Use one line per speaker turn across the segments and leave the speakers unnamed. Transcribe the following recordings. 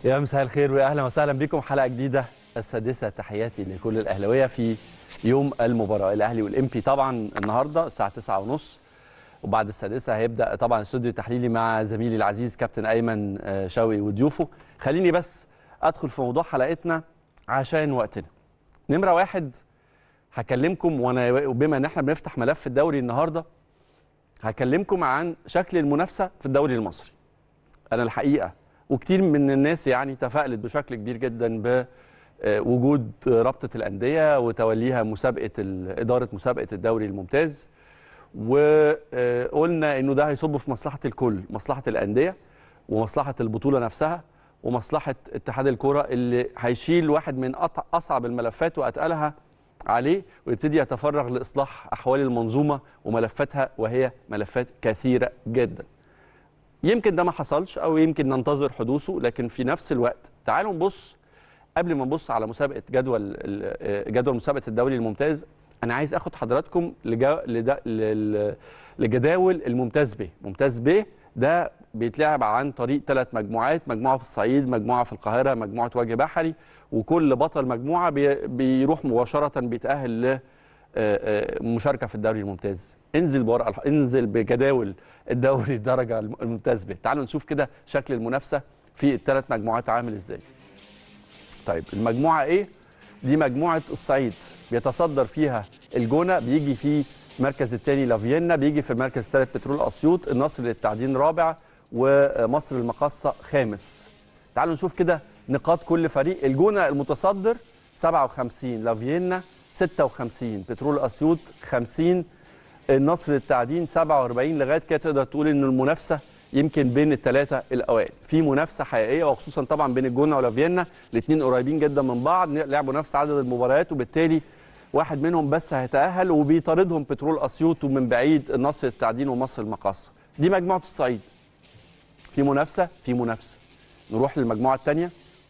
يا مساء الخير واهلا وسهلا بكم حلقه جديده السادسه تحياتي لكل الاهلاويه في يوم المباراه الاهلي والامبي طبعا النهارده الساعه 9:30 وبعد السادسه هيبدا طبعا الاستوديو التحليلي مع زميلي العزيز كابتن ايمن آه، شوقي وضيوفه خليني بس ادخل في موضوع حلقتنا عشان وقتنا نمره واحد هكلمكم وانا وبما ان احنا بنفتح ملف الدوري النهارده هكلمكم عن شكل المنافسه في الدوري المصري انا الحقيقه وكتير من الناس يعني تفائلت بشكل كبير جدا بوجود رابطه الانديه وتوليها مسابقه ال- اداره مسابقه الدوري الممتاز وقلنا انه ده هيصب في مصلحه الكل مصلحه الانديه ومصلحه البطوله نفسها ومصلحه اتحاد الكره اللي هيشيل واحد من أط- اصعب الملفات واتقلها عليه ويبتدي يتفرغ لاصلاح احوال المنظومه وملفاتها وهي ملفات كثيره جدا يمكن ده ما حصلش او يمكن ننتظر حدوثه لكن في نفس الوقت تعالوا نبص قبل ما نبص على مسابقه جدول ال- جدول مسابقه الدوري الممتاز انا عايز اخد حضراتكم لجا- لدا- لل- لجداول الممتاز ب ممتاز ب ده بيتلعب عن طريق ثلاث مجموعات مجموعه في الصعيد مجموعه في القاهره مجموعه وجه بحري وكل بطل مجموعه بي- بيروح مباشره بيتاهل ل آه، آه، مشاركه في الدوري الممتاز انزل بورقه الح- انزل بجداول الدوري الدرجه الم- الممتاز به تعالوا نشوف كده شكل المنافسه في الثلاث مجموعات عامل ازاي طيب المجموعه ايه دي مجموعه الصعيد بيتصدر فيها الجونه بيجي في المركز الثاني لافيينا بيجي في المركز الثالث بترول اسيوط النصر للتعدين رابع ومصر المقاصه خامس تعالوا نشوف كده نقاط كل فريق الجونه المتصدر 57 لافيينا 56 بترول اسيوط 50 النصر للتعدين 47 لغايه كده تقدر تقول ان المنافسه يمكن بين الثلاثه الاوائل في منافسه حقيقيه وخصوصا طبعا بين الجونه ولافيينا الاثنين قريبين جدا من بعض لعبوا نفس عدد المباريات وبالتالي واحد منهم بس هيتاهل وبيطاردهم بترول اسيوط ومن بعيد النصر للتعدين ومصر المقاصه دي مجموعه الصعيد في منافسه في منافسه نروح للمجموعه الثانيه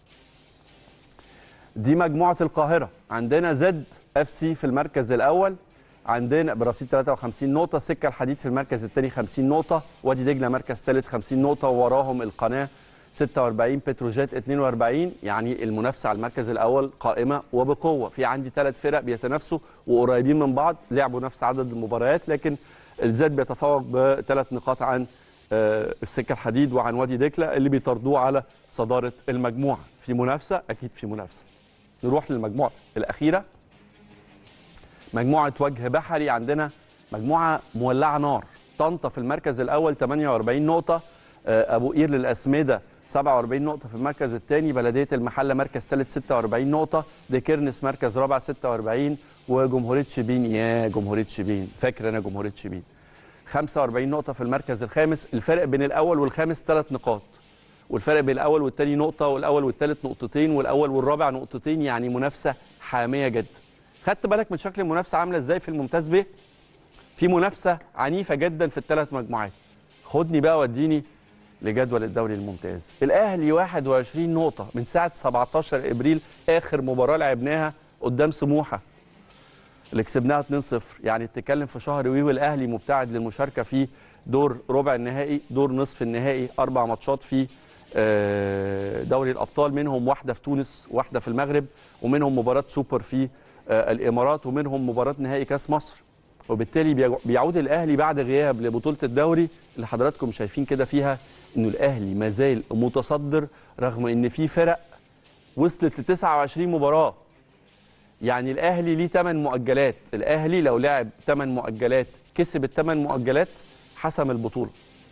دي مجموعه القاهره عندنا زد اف سي في المركز الاول عندنا برصيد 53 نقطه سكه الحديد في المركز الثاني 50 نقطه وادي دجله مركز ثالث 50 نقطه ووراهم القناه 46 بتروجيت 42 يعني المنافسه على المركز الاول قائمه وبقوه في عندي ثلاث فرق بيتنافسوا وقريبين من بعض لعبوا نفس عدد المباريات لكن الزد بيتفوق بثلاث نقاط عن آه، السكه الحديد وعن وادي دجله اللي بيطردوه على صداره المجموعه في منافسه اكيد في منافسه نروح للمجموعه الاخيره مجموعه وجه بحري عندنا مجموعه مولعه نار طنطا في المركز الاول 48 نقطه آه، ابو قير للاسمده 47 نقطه في المركز الثاني بلديه المحله مركز ثالث 46 نقطه ديكيرنس مركز رابع 46 وجمهوريه شبين يا جمهوريه شبين فاكر انا جمهوريه شبين 45 نقطه في المركز الخامس الفرق بين الاول والخامس ثلاث نقاط والفرق بين الاول والثاني نقطه والاول والثالث نقطتين والاول والرابع نقطتين يعني منافسه حاميه جدا خدت بالك من شكل المنافسه عامله ازاي في الممتاز ب في منافسه عنيفه جدا في الثلاث مجموعات خدني بقى وديني لجدول الدوري الممتاز الاهلي 21 نقطه من ساعه 17 ابريل اخر مباراه لعبناها قدام سموحه اللي كسبناها 2-0 يعني بتتكلم في شهر وي والاهلي مبتعد للمشاركه في دور ربع النهائي دور نصف النهائي اربع ماتشات في آه، دوري الابطال منهم واحده في تونس واحده في المغرب ومنهم مباراه سوبر في آه، الامارات ومنهم مباراه نهائي كاس مصر وبالتالي بيع- بيعود الاهلي بعد غياب لبطوله الدوري اللي حضراتكم شايفين كده فيها انه الاهلي ما زال متصدر رغم ان في فرق وصلت ل 29 مباراه يعني الاهلي ليه 8 مؤجلات الاهلي لو لعب 8 مؤجلات كسب الثمان مؤجلات حسم البطوله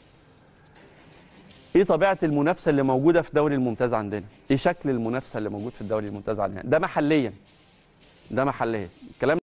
ايه طبيعه المنافسه اللي موجوده في الدوري الممتاز عندنا ايه شكل المنافسه اللي موجود في الدوري الممتاز عندنا ده محليا ده محليا الكلام